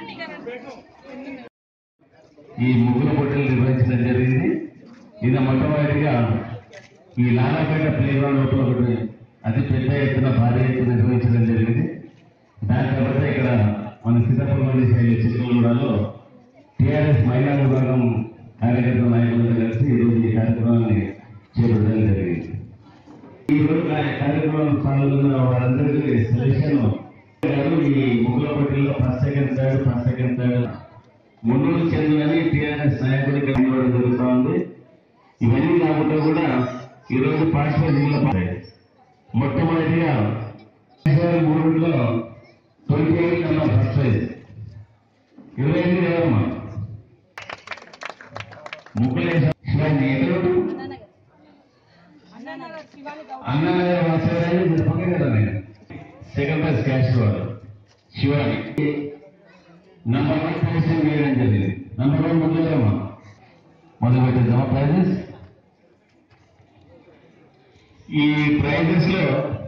ఈ ముగ్గుల పోటీలు నిర్వహించడం జరిగింది ఇది మొట్టమొదటిగా ఈ లాలాపేట ప్లే గ్రౌండ్ లోపల ఒకటి అతి పెద్ద ఎత్తున భారీ ఎత్తున నిర్వహించడం జరిగింది దాని తర్వాత ఇక్కడ మన సీతాపల్లి శైలి చిత్తూరులో టీఆర్ఎస్ మహిళా విభాగం కార్యకర్త నాయకులతో కలిసి ఈరోజు ఈ కార్యక్రమాన్ని చేపట్టడం జరిగింది ఈ రోజు కా- కార్యక్రమం పాల్గొన్న వారందరికీ సెలక్షన్ గారు ఈ ముగ్గుల పోటీల్లో first second third first second third మున్నూరు చెందులని టీఆర్ఎస్ నాయకుడికి ఇవ్వడం జరుగుతూ ఉంది ఇవన్నీ కాకుండా కూడా ఈ రోజు పార్టిసిపేషన్ మొట్టమొదటిగా మూడులో twenty eight number first prize ఇరవై ఎనిమిది ఎవరమ్మా ముగ్గులేశ శివాజీ ఎక్కడ అన్ననగర్ వాసరాజు మీరు పక్కన కదా నేను సెకండ్ ప్రైజ్ క్యాష్ వాడు శివాజీ నంబర్ వన్ పొజిషన్ వేయడం జరిగింది నంబర్ వన్ మొదలమ్మా మొదలు పెట్టేద్దామా ప్రైజెస్ ఈ ప్రైజెస్ లో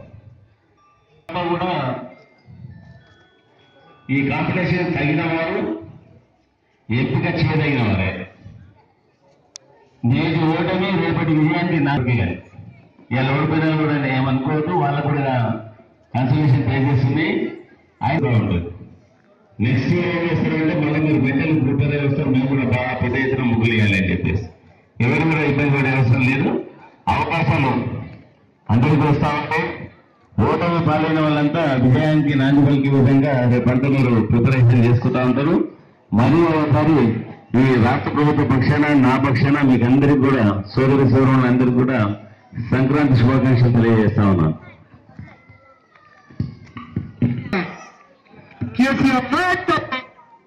కూడా ఈ కాంపిటీషన్ తగిన వారు ఎంపిక చేయదగిన వారే నేటి ఓటమి రేపటి విజయానికి నాకు ఇలా ఓడిపోయినా కూడా నేను ఏమనుకోవద్దు వాళ్ళకు కూడా కన్సల్టేషన్ ప్రైజెస్ ఉన్నాయి ఆయన ఉంటుంది నెక్స్ట్ ఇయర్ ఏం చేస్తారంటే మళ్ళీ మీరు మెంటల్ ప్రిపేర్ అయ్యి వస్తారు మేము కూడా బాగా పెద్ద ఎత్తున ముగ్గులు వేయాలి అని చెప్పేసి ఎవరు కూడా ఇబ్బంది పడే అవసరం లేదు అవకాశాలు అందరికీ వస్తా ఉంటాయి ఓటమి పాలైన వాళ్ళంతా విజయానికి నాంది పలికే విధంగా రేపంతా మీరు ప్రిపరేషన్ చేసుకుంటా ఉంటారు మరియు ఒకసారి ఈ రాష్ట్ర ప్రభుత్వ పక్షాన నా పక్షాన మీకు అందరికి కూడా సోదరి సోదరులందరికీ కూడా సంక్రాంతి శుభాకాంక్షలు తెలియజేస్తా ఉన్నాను కేసీఆర్ నాయకత్వం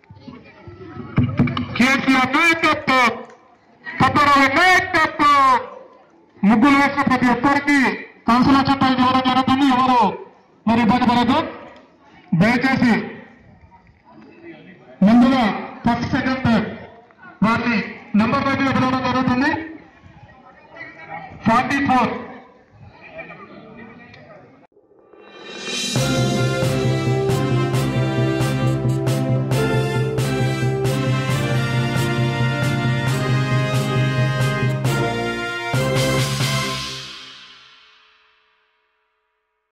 కేసీఆర్ నాయకత్వం పట్టణాల నాయకత్వం ముగ్గులు వేసిన ప్రతి ఒక్కరికి కౌన్సిలర్ చట్టాలు ఇవ్వడం జరుగుతుంది ఎవరు మరి ఇబ్బంది పడదు దయచేసి